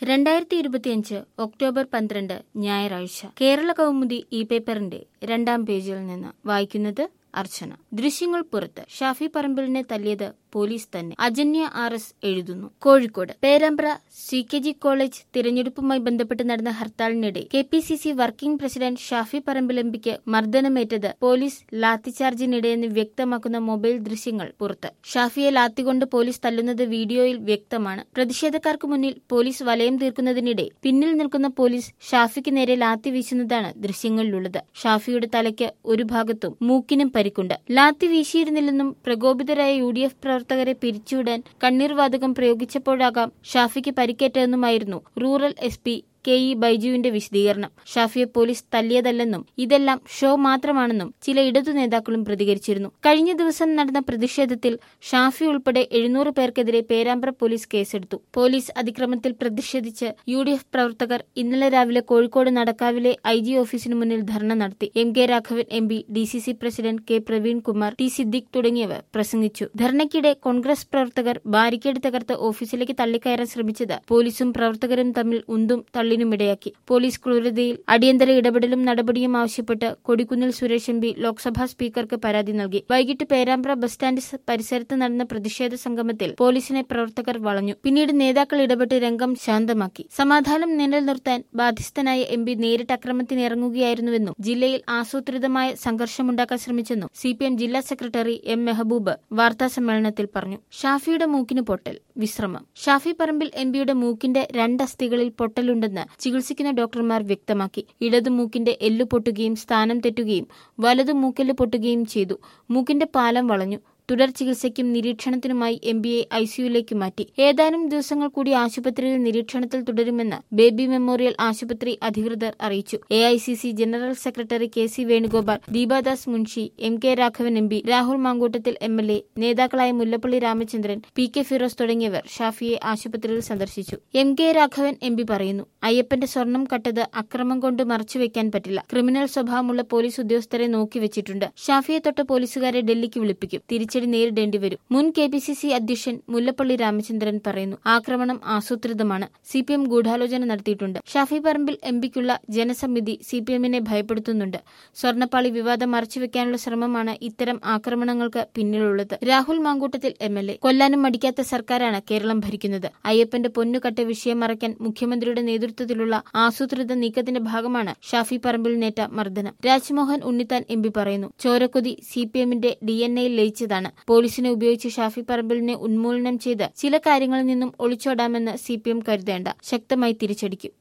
രണ്ടായിരത്തി ഇരുപത്തിയഞ്ച് ഒക്ടോബർ പന്ത്രണ്ട് ഞായറാഴ്ച കേരള കൗമുദി ഈ പേപ്പറിന്റെ രണ്ടാം പേജിൽ നിന്ന് വായിക്കുന്നത് അർച്ചന ദൃശ്യങ്ങൾ പുറത്ത് ഷാഫി പറമ്പിലിനെ തല്ലിയത് പോലീസ് തന്നെ അജന്യ ആർ എസ് എഴുതുന്നു Kozhikode Perambra C K G college തിരഞ്ഞെടുപ്പുമായി ബന്ധപ്പെട്ട് നടന്ന ഹർത്താലിനിടെ K P C C working president Shafi Parambil M പിക്ക് മർദ്ദനമേറ്റത് പോലീസ് ലാത്തിചാർജിനിടെയെന്ന് വ്യക്തമാക്കുന്ന മൊബൈൽ ദൃശ്യങ്ങൾ പുറത്ത് ഷാഫിയെ ലാത്തികൊണ്ട് പോലീസ് തല്ലുന്നത് വീഡിയോയിൽ വ്യക്തമാണ് പ്രതിഷേധക്കാർക്ക് മുന്നിൽ പോലീസ് വലയം തീർക്കുന്നതിനിടെ പിന്നിൽ നിൽക്കുന്ന പോലീസ് ഷാഫിക്ക് നേരെ ലാത്തി വീശുന്നതാണ് ദൃശ്യങ്ങളിലുള്ളത് ഷാഫിയുടെ തലയ്ക്ക് ഒരു ഭാഗത്തും മൂക്കിനും പരിക്കുണ്ട് ലാത്തി വീശിയിരുന്നില്ലെന്നും പ്രകോപിതരായ യു ഡി എഫ് പ്രവർത്തകരെ പിരിച്ചുവിടാൻ കണ്ണീർ വാതകം പ്രയോഗിച്ചപ്പോഴാകാം ഷാഫിക്ക് പരിക്കേറ്റതെന്നുമായിരുന്നു rural S P K E ബൈജുവിന്റെ വിശദീകരണം ഷാഫിയെ പോലീസ് തല്ലിയതല്ലെന്നും ഇതെല്ലാം ഷോ മാത്രമാണെന്നും ചില ഇടതു നേതാക്കളും പ്രതികരിച്ചിരുന്നു കഴിഞ്ഞ ദിവസം നടന്ന പ്രതിഷേധത്തിൽ ഷാഫി ഉൾപ്പെടെ എഴുന്നൂറ് പേർക്കെതിരെ പേരാമ്പ്ര പോലീസ് കേസെടുത്തു പോലീസ് അതിക്രമത്തിൽ പ്രതിഷേധിച്ച് യു ഡി എഫ് പ്രവർത്തകർ ഇന്നലെ രാവിലെ കോഴിക്കോട് നടക്കാവിലെ ഐ ജി ഓഫീസിന് മുന്നിൽ ധർണ നടത്തി M K Raghavan M P D C C president K Praveen Kumar T Siddique തുടങ്ങിയവർ പ്രസംഗിച്ചു ധർണയ്ക്കിടെ കോൺഗ്രസ് പ്രവർത്തകർ ബാരിക്കേഡ് തകർത്ത് ഓഫീസിലേക്ക് തള്ളിക്കയറാൻ ശ്രമിച്ചത് പോലീസും പ്രവർത്തകരും തമ്മിൽ ഉന്തും തള്ളിനുമിടയാക്കി പോലീസ് ക്രൂരതയിൽ അടിയന്തര ഇടപെടലും നടപടിയും ആവശ്യപ്പെട്ട് കൊടിക്കുന്നിൽ സുരേഷ് എം പി ലോക്സഭാ സ്പീക്കർക്ക് പരാതി നൽകി വൈകിട്ട് പേരാമ്പ്ര ബസ് സ്റ്റാൻഡ് പരിസരത്ത് നടന്ന പ്രതിഷേധ സംഗമത്തിൽ പോലീസിനെ പ്രവർത്തകർ വളഞ്ഞു പിന്നീട് നേതാക്കൾ ഇടപെട്ട് രംഗം ശാന്തമാക്കി സമാധാനം നിലനിർത്താൻ ബാധ്യസ്ഥനായ എം പി നേരിട്ട് അക്രമത്തിനിറങ്ങുകയായിരുന്നുവെന്നും ജില്ലയിൽ ആസൂത്രിതമായ സംഘർഷമുണ്ടാക്കാൻ ശ്രമിച്ചെന്നും സി പി എം ജില്ലാ സെക്രട്ടറി എം മെഹബൂബ് വാർത്താസമ്മേളനത്തിൽ പറഞ്ഞു ഷാഫിയുടെ മൂക്കിന് പൊട്ടൽ വിശ്രമം ഷാഫി പറമ്പിൽ എം പിയുടെ മൂക്കിന്റെ രണ്ടസ്ഥികളിൽ പൊട്ടലുണ്ടെന്ന് ചികിത്സിക്കുന്ന ഡോക്ടർമാർ വ്യക്തമാക്കി ഇടതു മൂക്കിന്റെ എല്ലു പൊട്ടുകയും സ്ഥാനം തെറ്റുകയും വലതു മൂക്കെല്ല് പൊട്ടുകയും ചെയ്തു മൂക്കിന്റെ പാലം വളഞ്ഞു തുടർ ചികിത്സയ്ക്കും നിരീക്ഷണത്തിനുമായി എം ബിയെ ഐസിയുയിലേക്ക് മാറ്റി ഏതാനും ദിവസങ്ങൾ കൂടി ആശുപത്രിയിൽ നിരീക്ഷണത്തിൽ തുടരുമെന്ന് ബേബി മെമ്മോറിയൽ ആശുപത്രി അധികൃതർ അറിയിച്ചു A I C C general secretary K C Venugopal Deepa Das Munshi M K Raghavan M P Rahul Mamkootathil M L A നേതാക്കളായ മുല്ലപ്പള്ളി രാമചന്ദ്രൻ പി കെ ഫിറോസ് തുടങ്ങിയവർ ഷാഫിയെ ആശുപത്രിയിൽ സന്ദർശിച്ചു M K Raghavan M P പറയുന്നു അയ്യപ്പന്റെ സ്വർണം കട്ടത് അക്രമം കൊണ്ട് മറച്ചുവെക്കാൻ പറ്റില്ല ക്രിമിനൽ സ്വഭാവമുള്ള പോലീസ് ഉദ്യോഗസ്ഥരെ നോക്കിവെച്ചിട്ടുണ്ട് ഷാഫിയെ തൊട്ട പോലീസുകാരെ ഡൽഹിക്ക് വിളിപ്പിക്കും തിരിച്ചടി നേരിടേണ്ടി വരും മുൻ കെ പി സി സി അധ്യക്ഷൻ മുല്ലപ്പള്ളി രാമചന്ദ്രൻ പറയുന്നു ആക്രമണം ആസൂത്രിതമാണ് സി പി എം ഗൂഢാലോചന നടത്തിയിട്ടുണ്ട് ഷാഫി പറമ്പിൽ എം പിക്കുള്ള ജനസമിതി സി പി എമ്മിനെ ഭയപ്പെടുത്തുന്നുണ്ട് സ്വർണ്ണപ്പാളി വിവാദം മറച്ചുവെക്കാനുള്ള ശ്രമമാണ് ഇത്തരം ആക്രമണങ്ങൾക്ക് പിന്നിലുള്ളത് Rahul Mamkootathil M L A കൊല്ലാനും മടിക്കാത്ത സർക്കാരാണ് കേരളം ഭരിക്കുന്നത് അയ്യപ്പന്റെ പൊന്നുകട്ട വിഷയം മറയ്ക്കാൻ മുഖ്യമന്ത്രിയുടെ നേതൃത്വത്തിലുള്ള ആസൂത്രിത നീക്കത്തിന്റെ ഭാഗമാണ് ഷാഫി പറമ്പിലിനേറ്റ മർദ്ദനം രാജ്മോഹൻ ഉണ്ണിത്താൻ എം പി പറയുന്നു ചോരക്കൊതി സി പി എമ്മിന്റെ ഡി എൻ എയിൽ ലയിച്ചതാണ് പോലീസിനെ ഉപയോഗിച്ച് ഷാഫി പറമ്പിലിനെ ഉന്മൂലനം ചെയ്ത് ചില കാര്യങ്ങളിൽ നിന്നും ഒളിച്ചോടാമെന്ന് സി പി എം കരുതേണ്ട ശക്തമായി തിരിച്ചടിക്കും